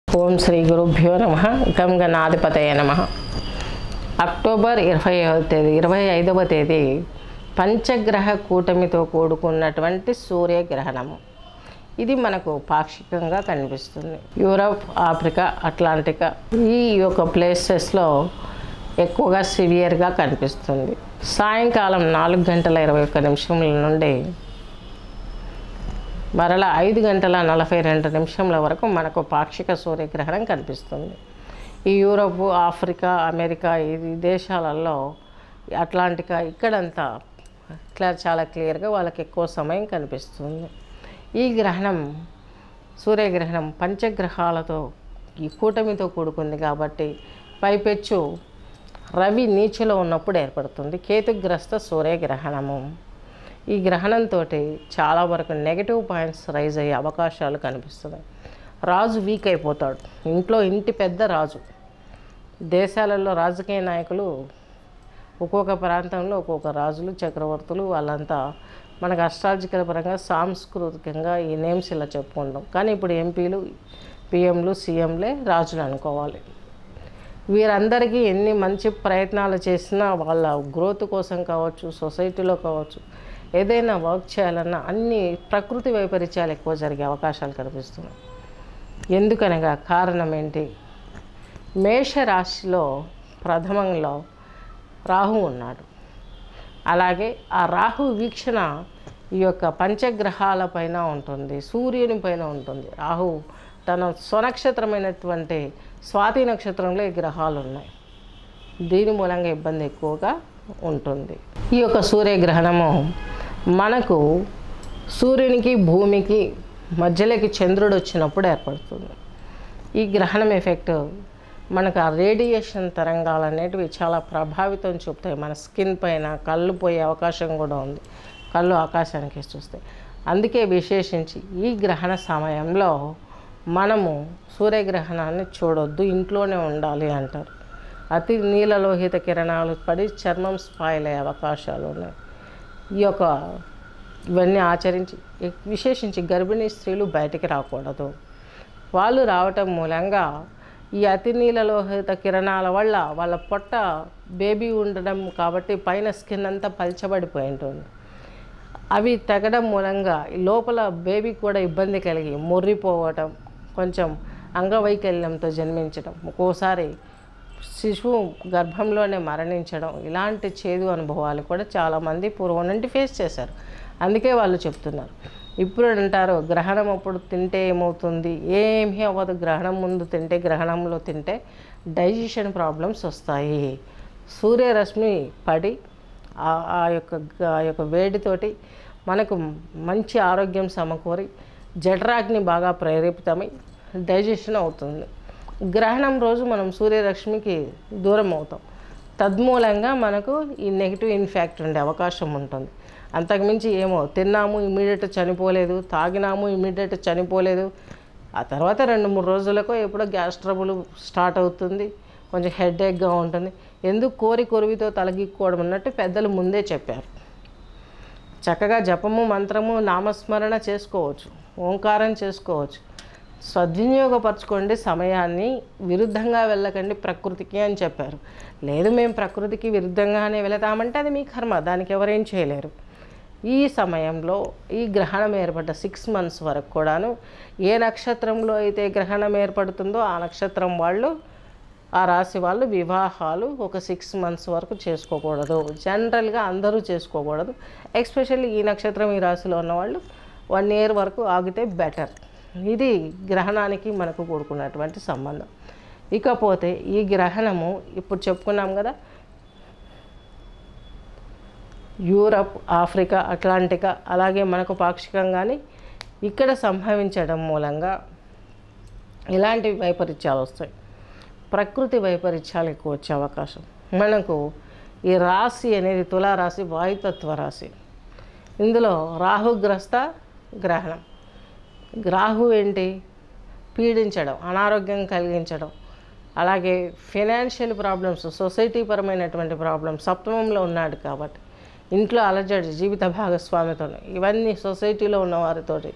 ఓం శ్రీ గురుభ్యో నమ గం గణాధిపతయ నమ అక్టోబర్ ఇరవై తేదీ ఇరవై ఐదవ తేదీ పంచగ్రహ కూటమితో కూడుకున్నటువంటి సూర్యగ్రహణము ఇది మనకు పాక్షికంగా కనిపిస్తుంది యూరప్ ఆఫ్రికా అట్లాంటికా ఈ యొక్క ప్లేసెస్లో ఎక్కువగా సివియర్గా కనిపిస్తుంది సాయంకాలం నాలుగు గంటల ఇరవై ఒక్క నిమిషముల నుండి మరలా ఐదు గంటల నలభై రెండు నిమిషంల వరకు మనకు పాక్షిక సూర్యగ్రహణం కనిపిస్తుంది ఈ యూరోప్ ఆఫ్రికా అమెరికా ఈ దేశాలలో అట్లాంటికా ఇక్కడంతా ఇట్లా చాలా క్లియర్గా వాళ్ళకి ఎక్కువ సమయం కనిపిస్తుంది ఈ గ్రహణం సూర్యగ్రహణం పంచగ్రహాలతో ఈ కూటమితో కూడుకుంది కాబట్టి పైపెచ్చు రవి నీచులో ఉన్నప్పుడు ఏర్పడుతుంది కేతుగ్రస్త సూర్యగ్రహణము ఈ గ్రహణంతో చాలా వరకు నెగిటివ్ పాయింట్స్ రైజ్ అయ్యే అవకాశాలు కనిపిస్తున్నాయి రాజు వీక్ అయిపోతాడు ఇంట్లో ఇంటి పెద్ద రాజు దేశాలలో రాజకీయ నాయకులు ఒక్కొక్క ప్రాంతంలో ఒక్కొక్క రాజులు చక్రవర్తులు వాళ్ళంతా మనకు అస్ట్రాలజికల్ పరంగా సాంస్కృతికంగా ఈ నేమ్స్ ఇలా చెప్పుకుంటాం కానీ ఇప్పుడు ఎంపీలు పిఎంలు సీఎంలే రాజులు అనుకోవాలి వీరందరికీ ఎన్ని మంచి ప్రయత్నాలు చేసినా వాళ్ళ గ్రోత్ కోసం కావచ్చు సొసైటీలో కావచ్చు ఏదైనా వర్క్ చేయాలన్నా అన్ని ప్రకృతి వైపరీత్యాలు ఎక్కువ జరిగే అవకాశాలు కనిపిస్తున్నాయి ఎందుకనగా కారణం ఏంటి మేషరాశిలో ప్రథమంలో రాహు ఉన్నాడు అలాగే ఆ రాహు వీక్షణ ఈ యొక్క పంచగ్రహాల పైన ఉంటుంది సూర్యుని పైన ఉంటుంది రాహు తన స్వనక్షత్రమైనటువంటి స్వాతి నక్షత్రంలో ఈ గ్రహాలు ఉన్నాయి దీని మూలంగా ఇబ్బంది ఎక్కువగా ఉంటుంది ఈ యొక్క సూర్యగ్రహణము మనకు సూర్యునికి భూమికి మధ్యలోకి చంద్రుడు వచ్చినప్పుడు ఏర్పడుతుంది ఈ గ్రహణం ఎఫెక్ట్ మనకు ఆ రేడియేషన్ తరంగాలు అనేటివి చాలా ప్రభావితం చూపుతాయి మన స్కిన్ పైన కళ్ళు పోయే అవకాశం కూడా ఉంది కళ్ళు ఆకాశానికి చూస్తాయి అందుకే విశేషించి ఈ గ్రహణ సమయంలో మనము సూర్యగ్రహణాన్ని చూడొద్దు ఇంట్లోనే ఉండాలి అంటారు అతి నీలలోహిత కిరణాలు పడి చర్మం స్పాయిల్ అయ్యే అవకాశాలు ఉన్నాయి ఈ యొక్క ఇవన్నీ ఆచరించి విశేషించి గర్భిణీ స్త్రీలు బయటికి రాకూడదు వాళ్ళు రావటం మూలంగా ఈ అతి నీలలోహిత కిరణాల వల్ల వాళ్ళ పొట్ట బేబీ ఉండడం కాబట్టి పైన స్కిన్ అంతా పల్చబడిపోయి ఉంటుంది అవి తగ్గడం మూలంగా ఈ లోపల బేబీకి కూడా ఇబ్బంది కలిగి ముర్రిపోవటం కొంచెం అంగవైకల్యంతో జన్మించడం ఒక్కోసారి శిశువు గర్భంలోనే మరణించడం ఇలాంటి చేదు అనుభవాలు కూడా చాలామంది పూర్వం నుండి ఫేస్ చేశారు అందుకే వాళ్ళు చెప్తున్నారు ఇప్పుడు అంటారు గ్రహణం అప్పుడు తింటే ఏమవుతుంది ఏమీ అవ్వదు గ్రహణం ముందు తింటే గ్రహణంలో తింటే డైజెషన్ ప్రాబ్లమ్స్ వస్తాయి సూర్యరశ్మి పడి ఆ- ఆ యొక్క ఆ యొక్క వేడితోటి మనకు మంచి ఆరోగ్యం సమకూరి జఠరాగ్ని బాగా ప్రేరేపితమై డైజెషన్ అవుతుంది గ్రహణం రోజు మనం సూర్యరశ్మికి దూరం అవుతాం తద్మూలంగా మనకు ఈ నెగిటివ్ ఇన్ఫాక్ట్ ఉండే అవకాశం ఉంటుంది అంతకుమించి ఏమో తిన్నాము ఇమీడియట్ చనిపోలేదు తాగినాము ఇమీడియట్ చనిపోలేదు ఆ తర్వాత రెండు మూడు రోజులకు ఎప్పుడో గ్యాస్ ట్రబుల్ స్టార్ట్ అవుతుంది కొంచెం హెడేక్గా ఉంటుంది ఎందుకు కోరి కొరివితో తలగిక్కోవడం అన్నట్టు పెద్దలు ముందే చెప్పారు చక్కగా జపము మంత్రము నామస్మరణ చేసుకోవచ్చు ఓంకారం చేసుకోవచ్చు సద్వినియోగపరచుకోండి సమయాన్ని విరుద్ధంగా వెళ్ళకండి ప్రకృతికి అని చెప్పారు లేదు మేము ప్రకృతికి విరుద్ధంగానే వెళతామంటే అది మీ కర్మ దానికి ఎవరేం చేయలేరు ఈ సమయంలో ఈ గ్రహణం ఏర్పడ్డ సిక్స్ మంత్స్ వరకు కూడాను ఏ నక్షత్రంలో అయితే గ్రహణం ఏర్పడుతుందో ఆ నక్షత్రం వాళ్ళు ఆ రాశి వాళ్ళు వివాహాలు ఒక సిక్స్ మంత్స్ వరకు చేసుకోకూడదు జనరల్గా అందరూ చేసుకోకూడదు ఎస్పెషల్లీ ఈ నక్షత్రం ఈ రాశిలో ఉన్నవాళ్ళు వన్ ఇయర్ వరకు ఆగితే బెటర్ ఇది గ్రహణానికి మనకు కూడుకున్నటువంటి సంబంధం ఇకపోతే ఈ గ్రహణము ఇప్పుడు చెప్పుకున్నాం కదా యూరప్ ఆఫ్రికా అట్లాంటికా అలాగే మనకు పాక్షికంగానే ఇక్కడ సంభవించడం మూలంగా ఇలాంటి వైపరీత్యాలు వస్తాయి ప్రకృతి వైపరీత్యాలు ఎక్కువ వచ్చే అవకాశం మనకు ఈ రాశి అనేది తులారాశి వాయుతత్వ రాశి ఇందులో రాహుగ్రస్త గ్రహణం రాహు ఏంటి పీడించడం అనారోగ్యం కలిగించడం అలాగే ఫినాన్షియల్ ప్రాబ్లమ్స్ సొసైటీ పరమైనటువంటి ప్రాబ్లమ్స్ సప్తమంలో ఉన్నాడు కాబట్టి ఇంట్లో అలజడి జీవిత భాగస్వామితో ఇవన్నీ సొసైటీలో ఉన్న వారితోటి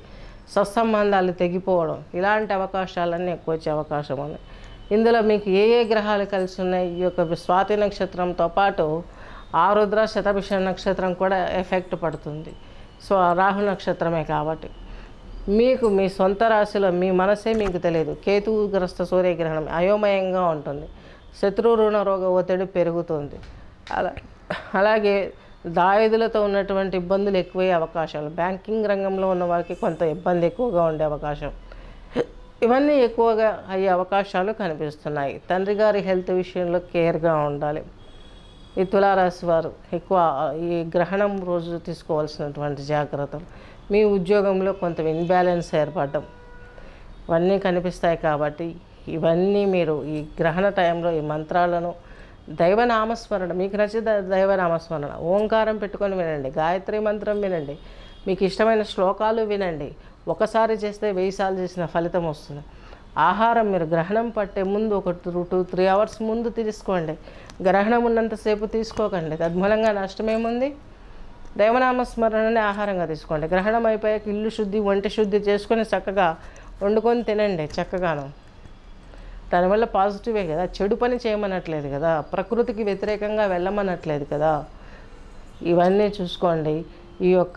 సత్సంబంధాలు తెగిపోవడం ఇలాంటి అవకాశాలన్నీ ఎక్కువ వచ్చే అవకాశం ఉంది ఇందులో మీకు ఏ ఏ గ్రహాలు కలిసి ఉన్నాయి ఈ యొక్క స్వాతి నక్షత్రంతో పాటు ఆరుద్ర శతభిష నక్షత్రం కూడా ఎఫెక్ట్ పడుతుంది సో ఆ రాహు నక్షత్రమే కాబట్టి మీకు మీ సొంత రాశిలో మీ మనసే మీకు తెలియదు కేతుగ్రస్త సూర్యగ్రహణం అయోమయంగా ఉంటుంది శత్రు రుణ రోగ ఒత్తిడి పెరుగుతుంది అలా అలాగే దాయుదులతో ఉన్నటువంటి ఇబ్బందులు ఎక్కువయ్యే అవకాశాలు బ్యాంకింగ్ రంగంలో ఉన్న వారికి కొంత ఇబ్బంది ఎక్కువగా ఉండే అవకాశం ఇవన్నీ ఎక్కువగా అయ్యే అవకాశాలు కనిపిస్తున్నాయి తండ్రి గారి హెల్త్ విషయంలో కేర్గా ఉండాలి ఈ తులారాశి వారు ఎక్కువ ఈ గ్రహణం రోజు తీసుకోవాల్సినటువంటి జాగ్రత్తలు మీ ఉద్యోగంలో కొంత ఇన్బ్యాలెన్స్ ఏర్పడడం ఇవన్నీ కనిపిస్తాయి కాబట్టి ఇవన్నీ మీరు ఈ గ్రహణ టైంలో ఈ మంత్రాలను దైవనామస్మరణ మీకు నచ్చిన దైవనామస్మరణ ఓంకారం పెట్టుకొని వినండి గాయత్రి మంత్రం వినండి మీకు ఇష్టమైన శ్లోకాలు వినండి ఒకసారి చేస్తే వెయ్యి సార్లు చేసిన ఫలితం వస్తుంది ఆహారం మీరు గ్రహణం పట్టే ముందు ఒక టూ టూ త్రీ అవర్స్ ముందు తీసుకోండి గ్రహణం ఉన్నంతసేపు తీసుకోకండి తద్మూలంగా నష్టమేముంది దైవనామస్మరణని ఆహారంగా తీసుకోండి గ్రహణం అయిపోయాక ఇల్లు శుద్ధి వంట శుద్ధి చేసుకొని చక్కగా వండుకొని తినండి చక్కగాను దానివల్ల పాజిటివే కదా చెడు పని చేయమనట్లేదు కదా ప్రకృతికి వ్యతిరేకంగా వెళ్ళమనట్లేదు కదా ఇవన్నీ చూసుకోండి ఈ యొక్క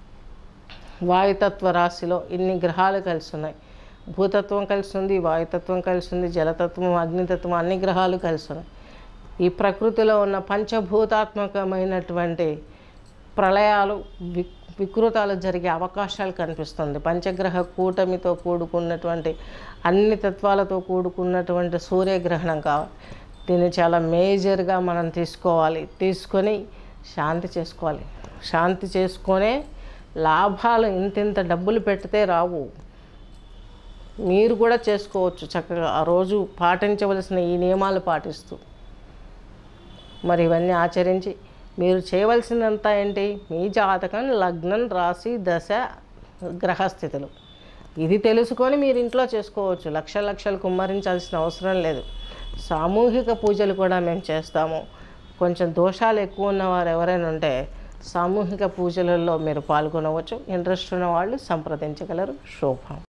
వాయుతత్వ రాశిలో ఇన్ని గ్రహాలు కలిసి ఉన్నాయి భూతత్వం కలిసి ఉంది వాయుతత్వం కలిసి ఉంది జలతత్వం అగ్నితత్వం అన్ని గ్రహాలు కలిసి ఉన్నాయి ఈ ప్రకృతిలో ఉన్న పంచభూతాత్మకమైనటువంటి ప్రళయాలు వి వికృతాలు జరిగే అవకాశాలు కనిపిస్తుంది పంచగ్రహ కూటమితో కూడుకున్నటువంటి అన్ని తత్వాలతో కూడుకున్నటువంటి సూర్యగ్రహణం కావాలి దీన్ని చాలా మేజర్గా మనం తీసుకోవాలి తీసుకొని శాంతి చేసుకోవాలి శాంతి చేసుకొనే లాభాలు ఇంతింత డబ్బులు పెడితే రావు మీరు కూడా చేసుకోవచ్చు చక్కగా ఆ రోజు పాటించవలసిన ఈ నియమాలు పాటిస్తూ మరి ఇవన్నీ ఆచరించి మీరు చేయవలసిందంతా ఏంటి మీ జాతకం లగ్నం రాశి దశ గ్రహస్థితులు ఇది తెలుసుకొని మీరు ఇంట్లో చేసుకోవచ్చు లక్ష లక్షలు కుమ్మరించాల్సిన అవసరం లేదు సామూహిక పూజలు కూడా మేము చేస్తాము కొంచెం దోషాలు ఎక్కువ ఉన్నవారు ఎవరైనా ఉంటే సామూహిక పూజలలో మీరు పాల్గొనవచ్చు ఇంట్రెస్ట్ ఉన్న వాళ్ళు సంప్రదించగలరు శోభం